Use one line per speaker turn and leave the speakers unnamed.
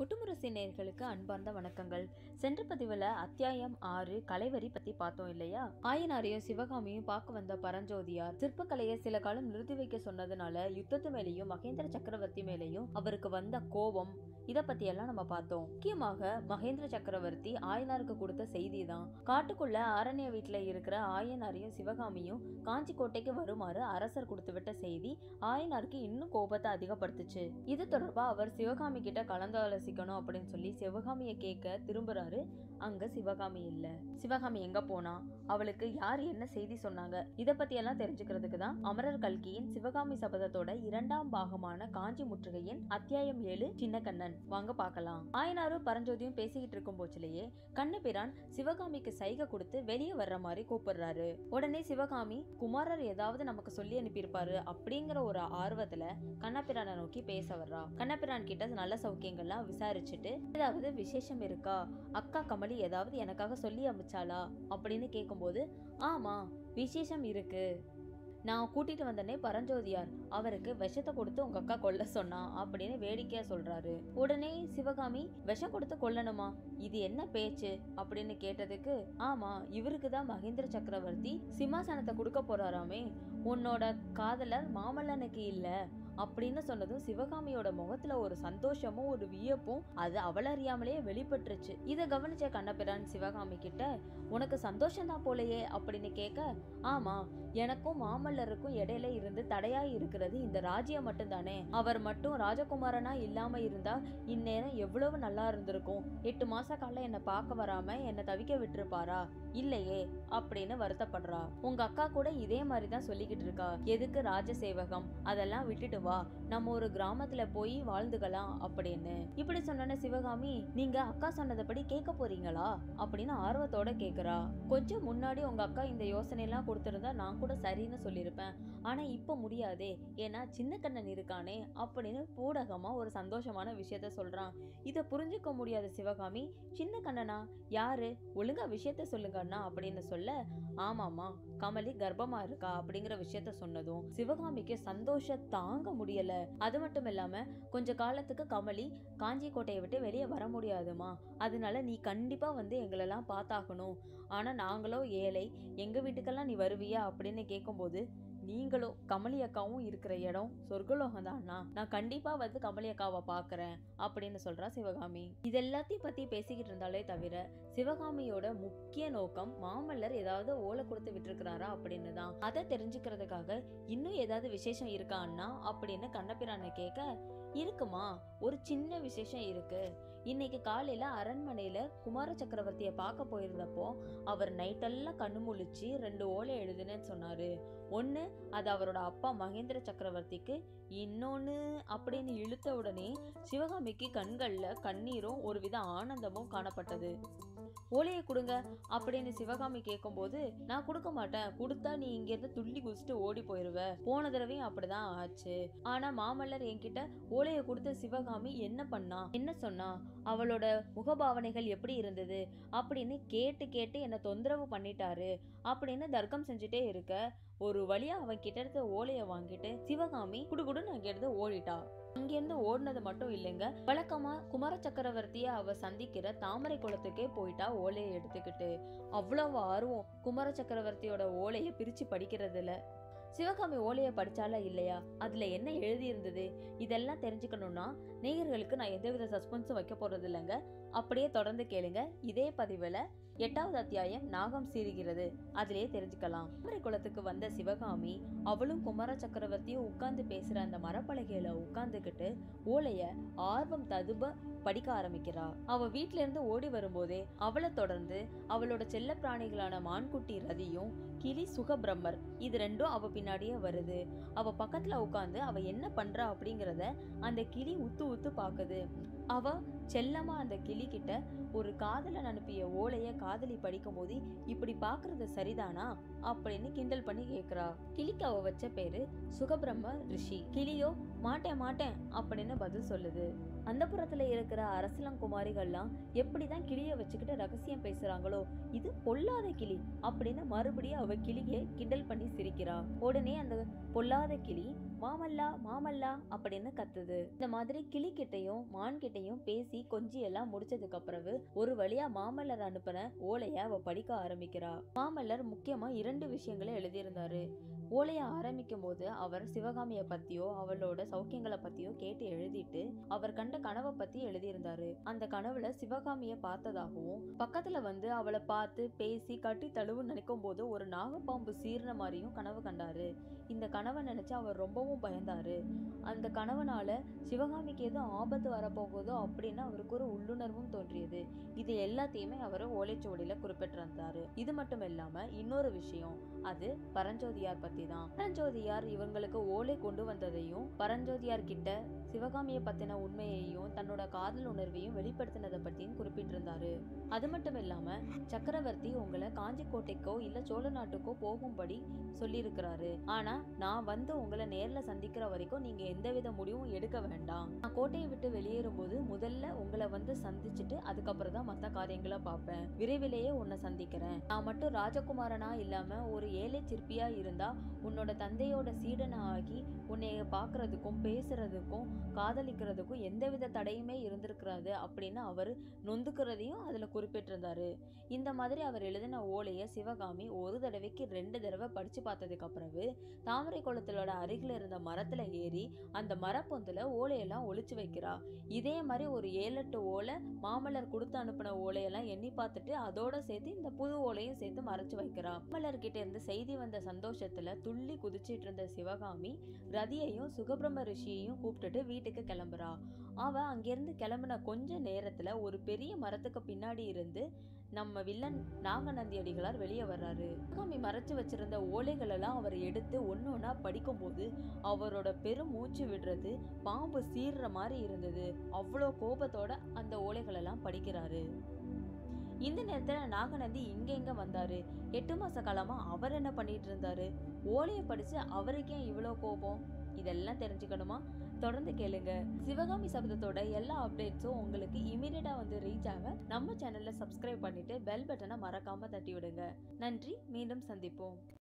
குட்டுமுரசி நேர்களுக்கு அன்பார்ந்த வணக்கங்கள் சென்ற பதிவுல அத்தியாயம் ஆறு கலைவரி பத்தி பார்த்தோம் இல்லையா ஆயனாரையும் சிவகாமியும் பார்க்க வந்த பரஞ்சோதியார் சிற்பக்கலையை சில காலம் நிறுத்தி வைக்க சொன்னதுனால யுத்தத்து மேலேயும் மகேந்திர சக்கரவர்த்தி மேலேயும் அவருக்கு வந்த கோபம் இத பத்தி எல்லாம் நம்ம பார்த்தோம் முக்கியமாக மகேந்திர சக்கரவர்த்தி ஆயனாருக்கு கொடுத்த செய்தி தான் காட்டுக்குள்ள அரண்ய வீட்டுல இருக்கிற ஆயனாரையும் சிவகாமியும் காஞ்சி கோட்டைக்கு வருமாறு அரசர் கொடுத்து விட்ட செய்தி ஆயனாருக்கு இன்னும் கோபத்தை அதிகப்படுத்துச்சு இது தொடர்பா அவர் சிவகாமி கிட்ட கலந்து ஆலோசிக்கணும் அப்படின்னு சொல்லி சிவகாமியை கேட்க திரும்புறாரு அங்க சிவகாமி இல்ல சிவகாமி எங்க போனா அவளுக்கு யார் என்ன செய்தி சொன்னாங்க இத பத்தி எல்லாம் தெரிஞ்சுக்கிறதுக்கு தான் அமரர் கல்கியின் சிவகாமி சபதத்தோட இரண்டாம் பாகமான காஞ்சி முற்றுகையின் அத்தியாயம் ஏழு சின்ன கண்ணன் வாங்க பார்க்கலாம் ஆயனாரும் பரஞ்சோதியும் பேசிக்கிட்டு இருக்கும் போச்சிலேயே கண்ணபிரான் சிவகாமிக்கு சைகை கொடுத்து வெளியே வர்ற மாதிரி கூப்பிடுறாரு உடனே சிவகாமி குமாரர் ஏதாவது நமக்கு சொல்லி அனுப்பியிருப்பாரு அப்படிங்கிற ஒரு ஆர்வத்துல கண்ணபிரானை நோக்கி பேச வர்றா கண்ணபிரான் கிட்ட நல்ல சௌக்கியங்கள்லாம் விசாரிச்சுட்டு ஏதாவது விசேஷம் இருக்கா அக்கா கமலி ஏதாவது எனக்காக சொல்லி அமிச்சாளா அப்படின்னு கேட்கும்போது ஆமா விசேஷம் இருக்கு நான் கூட்டிட்டு வந்தனே பரஞ்சோதியார் அவருக்கு விஷத்தை கொடுத்து உங்க அக்கா கொல்ல சொன்னா அப்படின்னு வேடிக்கையா சொல்றாரு உடனே சிவகாமி விஷம் கொடுத்து கொல்லணுமா இது என்ன பேச்சு அப்படின்னு கேட்டதுக்கு ஆமா இவருக்கு தான் மகேந்திர சக்கரவர்த்தி சிம்மாசனத்தை கொடுக்க போறாராமே உன்னோட காதலர் மாமல்லனுக்கு இல்ல அப்படின்னு சொன்னதும் சிவகாமியோட முகத்துல ஒரு சந்தோஷமும் ஒரு வியப்பும் அது அவள் அறியாமலே வெளிப்பட்டுருச்சு இத கவனிச்ச கண்ணபிரான் சிவகாமி கிட்ட உனக்கு சந்தோஷம் தான் போலையே அப்படின்னு கேட்க ஆமா எனக்கும் மாமல்லருக்கும் இடையில இருந்து தடையா இருக்கிறது இந்த ராஜ்யம் மட்டும்தானே அவர் மட்டும் ராஜகுமாரனா இல்லாம இருந்தா இந்நேரம் எவ்வளவு நல்லா இருந்திருக்கும் எட்டு மாச காலம் என்ன பார்க்க வராம என்ன தவிக்க விட்டுருப்பாரா இல்லையே அப்படின்னு வருத்தப்படுறா உங்க அக்கா கூட இதே மாதிரி தான் சொல்லிக்கிட்டு இருக்கா எதுக்கு ராஜசேவகம் அதெல்லாம் விட்டுட்டு வா நம்ம ஒரு கிராமத்துல போய் வாழ்ந்துக்கலாம் அப்படின்னு இப்படி சொன்ன சிவகாமி நீங்க அக்கா சொன்னதைப்படி கேட்க போறீங்களா அப்படின்னு ஆர்வத்தோட கேக்குறா கொஞ்சம் முன்னாடி உங்க அக்கா இந்த யோசனை எல்லாம் கொடுத்திருந்தா நான் கூட சரின்னு சொல்லியிருப்பேன் ஆனா இப்ப முடியாதே ஏன்னா சின்ன கண்ணன் இருக்கானே அப்படின்னு பூடகமா ஒரு சந்தோஷமான விஷயத்த சொல்றான் இத புரிஞ்சுக்க முடியாத சிவகாமி சின்ன கண்ணனா யாரு ஒழுங்கா விஷயத்த சொல்லுங்கண்ணா அப்படின்னு சொல்ல ஆமாமா கமலி கர்ப்பமா இருக்கா அப்படிங்கிற விஷயத்த சொன்னதும் சிவகாமிக்கு சந்தோஷம் தாங்க முடியல அது மட்டும் இல்லாம கொஞ்ச காலத்துக்கு கமலி காஞ்சி கோட்டையை விட்டு வெளியே வர முடியாதுமா அதனால நீ கண்டிப்பா வந்து எங்களெல்லாம் பார்த்தாகணும் ஆனா நாங்களோ ஏழை எங்க வீட்டுக்கெல்லாம் நீ வருவியா அப்படின்னு கேட்கும்போது நீங்களும் கமலி அக்காவும் இருக்கிற இடம் சொர்க்கலோகம் தானா நான் கண்டிப்பா வந்து கமலி அக்காவை பாக்குறேன் அப்படின்னு சொல்றா சிவகாமி இது எல்லாத்தையும் பத்தி பேசிக்கிட்டு இருந்தாலே தவிர சிவகாமியோட முக்கிய நோக்கம் மாமல்லர் ஏதாவது ஓலை கொடுத்து விட்டுருக்கிறாரா அப்படின்னு தான் அதை தெரிஞ்சுக்கிறதுக்காக இன்னும் ஏதாவது விசேஷம் இருக்கா அண்ணா அப்படின்னு கண்ணபிரானை கேட்க இருக்குமா ஒரு சின்ன விசேஷம் இருக்கு இன்னைக்கு காலையில அரண்மனையில குமார சக்கரவர்த்திய பார்க்க போயிருந்தப்போ அவர் நைட்டெல்லாம் கண்ணு முழிச்சு ரெண்டு ஓலை எழுதுனேன்னு சொன்னாரு ஒன்னு அது அவரோட அப்பா மகேந்திர சக்கரவர்த்திக்கு இன்னொன்னு அப்படின்னு இழுத்த உடனே சிவகாமிக்கு கண்கள்ல கண்ணீரும் ஒருவித ஆனந்தமும் காணப்பட்டது ஓலையை கொடுங்க அப்படின்னு சிவகாமி கேட்கும்போது நான் கொடுக்க மாட்டேன் கொடுத்தா நீ இங்க இருந்து துள்ளி குதிச்சுட்டு ஓடி போயிருவ போன தடவையும் அப்படிதான் ஆச்சு ஆனா மாமல்லர் என்கிட்ட ஓலையை கொடுத்த சிவகாமி என்ன பண்ணா என்ன சொன்னா அவளோட முகபாவனைகள் எப்படி இருந்தது அப்படின்னு கேட்டு கேட்டு என்ன தொந்தரவு பண்ணிட்டாரு அப்படின்னு தர்க்கம் செஞ்சுட்டே இருக்க ஒரு வழியா அவன் கிட்ட இருந்த ஓலையை வாங்கிட்டு சிவகாமி குடுகுடுன்னு அங்க இருந்து ஓடிட்டா அங்கிருந்து ஓடினது மட்டும் இல்லைங்க வழக்கமா குமார சக்கரவர்த்திய அவ சந்திக்கிற தாமரை குளத்துக்கே போயிட்டா ஓலையை எடுத்துக்கிட்டு அவ்வளவு ஆர்வம் குமார சக்கரவர்த்தியோட ஓலையை பிரிச்சு படிக்கிறதுல சிவகாமி ஓலையை படிச்சாலா இல்லையா அதுல என்ன எழுதி இருந்தது இதெல்லாம் தெரிஞ்சுக்கணும்னா நேயர்களுக்கு நான் எந்தவித சஸ்பென்ஸும் வைக்க போறது இல்லைங்க அப்படியே தொடர்ந்து கேளுங்க இதே பதிவுல எட்டாவது அத்தியாயம் நாகம் சீறுகிறது அதிலே தெரிஞ்சுக்கலாம் தாமரை குளத்துக்கு வந்த சிவகாமி அவளும் குமார சக்கரவர்த்தியும் உட்கார்ந்து பேசுற அந்த மரப்பலகையில உட்கார்ந்துகிட்டு ஓலைய ஆர்வம் ததுப படிக்க ஆரம்பிக்கிறா அவ வீட்ல இருந்து ஓடி வரும்போதே அவளை தொடர்ந்து அவளோட செல்ல பிராணிகளான மான்குட்டி ரதியும் கிளி சுகபிரம்மர் இது ரெண்டும் அவ பின்னாடியே வருது அவ பக்கத்துல உட்காந்து அவ என்ன பண்றா அப்படிங்கறத அந்த கிளி உத்து உத்து பாக்குது அவ செல்லமா அந்த கிளி கிட்ட ஒரு காதலன் அனுப்பிய ஓலைய காதலி படிக்கும் போது இப்படி பாக்குறது சரிதானா அப்படின்னு கிண்டல் பண்ணி கேக்குறா கிளிக்கு அவ வச்ச பேரு சுகபிரம்ம ரிஷி கிளியோ மாட்டேன் மாட்டேன் அப்படின்னு பதில் சொல்லுது அந்த புறத்துல இருக்கிற அரசலங்குமாரிகள்லாம் எப்படிதான் கிளிய வச்சுக்கிட்டு ரகசியம் பேசுறாங்களோ இது பொல்லாத கிளி அப்படின்னு மறுபடியும் அவ கிளிய கிண்டல் பண்ணி சிரிக்கிறா உடனே அந்த பொல்லாத கிளி மாமல்லா மாமல்லா அப்படின்னு கத்துது இந்த மாதிரி கிளி கிட்டையும் மான் கிட்டையும் பேசி கொஞ்சி எல்லாம் முடிச்சதுக்கு அப்புறவு ஒரு வழியா மாமல்லர் அனுப்பின ஓலைய அவ படிக்க ஆரம்பிக்கிறா மாமல்லர் முக்கியமா இரண்டு விஷயங்களை எழுதியிருந்தாரு ஓலைய ஆரம்பிக்கும் போது அவர் சிவகாமிய பத்தியோ அவளோட சௌக்கியங்களை பத்தியோ கேட்டு எழுதிட்டு அவர் கண்ட கனவை பத்தி எழுதியிருந்தாரு அந்த கனவுல சிவகாமிய பார்த்ததாகவும் பக்கத்துல வந்து அவளை பார்த்து பேசி கட்டி தழுவு நினைக்கும் போது ஒரு நாகப்பாம்பு சீர்ன மாதிரியும் கனவு கண்டாரு இந்த கனவை நினைச்சு அவர் ரொம்பவும் பயந்தாரு அந்த கனவுனால சிவகாமிக்கு எதுவும் ஆபத்து வரப்போகுதோ அப்படின்னு அவருக்கு ஒரு உள்ளுணர்வும் தோன்றியது இது எல்லாத்தையுமே அவர் ஓலைச்சுவடியில குறிப்பிட்டிருந்தாரு இது மட்டும் இல்லாம இன்னொரு விஷயம் அது பரஞ்சோதியார் பத்தி தான் பரஞ்சோதியார் இவங்களுக்கு ஓலை கொண்டு வந்ததையும் பரஞ்சோதியார் கிட்ட சிவகாமிய பத்தின உண்மையையும் தன்னோட காதல் உணர்வையும் வெளிப்படுத்தினதை பத்தியும் குறிப்பிட்டிருந்தாரு அது மட்டும் இல்லாம சக்கரவர்த்தி உங்களை காஞ்சி கோட்டைக்கோ இல்ல சோழ நாட்டுக்கோ போகும்படி சொல்லியிருக்கிறாரு ஆனா நான் வந்து உங்களை நேர்ல சந்திக்கிற வரைக்கும் நீங்க எந்தவித முடிவும் எடுக்க வேண்டாம் நான் கோட்டையை விட்டு வெளியேறும் போது முதல்ல உங்களை வந்து சந்திச்சுட்டு அதுக்கப்புறம் தான் மத்த காரியங்களை பார்ப்பேன் விரைவிலேயே உன்னை சந்திக்கிறேன் நான் மட்டும் ராஜகுமாரனா இல்லாம ஒரு ஏழை சிற்பியா இருந்தா உன்னோட தந்தையோட சீடனா ஆகி உன்னைய பார்க்கறதுக்கும் பேசுறதுக்கும் காதலிக்கிறதுக்கும் எந்தவித தடையுமே இருந்திருக்கிறாது அப்படின்னு அவர் நொந்துக்கிறதையும் அதுல குறிப்பிட்டிருந்தாரு இந்த மாதிரி அவர் எழுதின ஓலைய சிவகாமி ஒரு தடவைக்கு ரெண்டு தடவை படிச்சு பார்த்ததுக்கு அப்புறவு தாமரை குளத்திலோட அருகில் இருந்த மரத்துல ஏறி அந்த மரப்பொந்துல ஓலையெல்லாம் ஒளிச்சு வைக்கிறா இதே மாதிரி ஒரு ஏழு எட்டு ஓலை மாமல்லர் கொடுத்து அனுப்பின ஓலையெல்லாம் எண்ணி பார்த்துட்டு அதோட சேர்த்து இந்த புது ஓலையும் சேர்த்து மறைச்சு வைக்கிறா மாமல்லர் கிட்ட இருந்து செய்தி வந்த சந்தோஷத்துல துள்ளி குதிச்சிட்டு இருந்த சிவகாமி ரதியையும் சுகபிரம்ம ரிஷியையும் கூப்பிட்டுட்டு வீட்டுக்கு கிளம்புறா அவ அங்கிருந்து கிளம்புன கொஞ்ச நேரத்துல ஒரு பெரிய மரத்துக்கு பின்னாடி இருந்து நம்ம வில்லன் நாகநந்தி அடிகளார் வெளியே வர்றாரு சிவகாமி மறைச்சு வச்சிருந்த ஓலைகள் எல்லாம் அவர் எடுத்து ஒன்னு ஒன்னா படிக்கும்போது அவரோட பெரும் மூச்சு விடுறது பாம்பு சீர்ற மாதிரி இருந்தது அவ்வளோ கோபத்தோட அந்த ஓலைகள் எல்லாம் படிக்கிறாரு இந்த நேரத்துல நாகநந்தி இங்க எங்க வந்தாரு எட்டு மாச காலமா அவர் என்ன பண்ணிட்டு இருந்தாரு ஓலையை படிச்சு அவருக்கே இவ்வளோ கோபம் இதெல்லாம் தெரிஞ்சுக்கணுமா தொடர்ந்து கேளுங்க சிவகாமி சபதத்தோட எல்லா அப்டேட்ஸும் உங்களுக்கு இமீடியட்டா வந்து ரீச் ஆக நம்ம சேனல்ல சப்ஸ்கிரைப் பண்ணிட்டு பெல் பட்டனை மறக்காம தட்டி விடுங்க நன்றி மீண்டும் சந்திப்போம்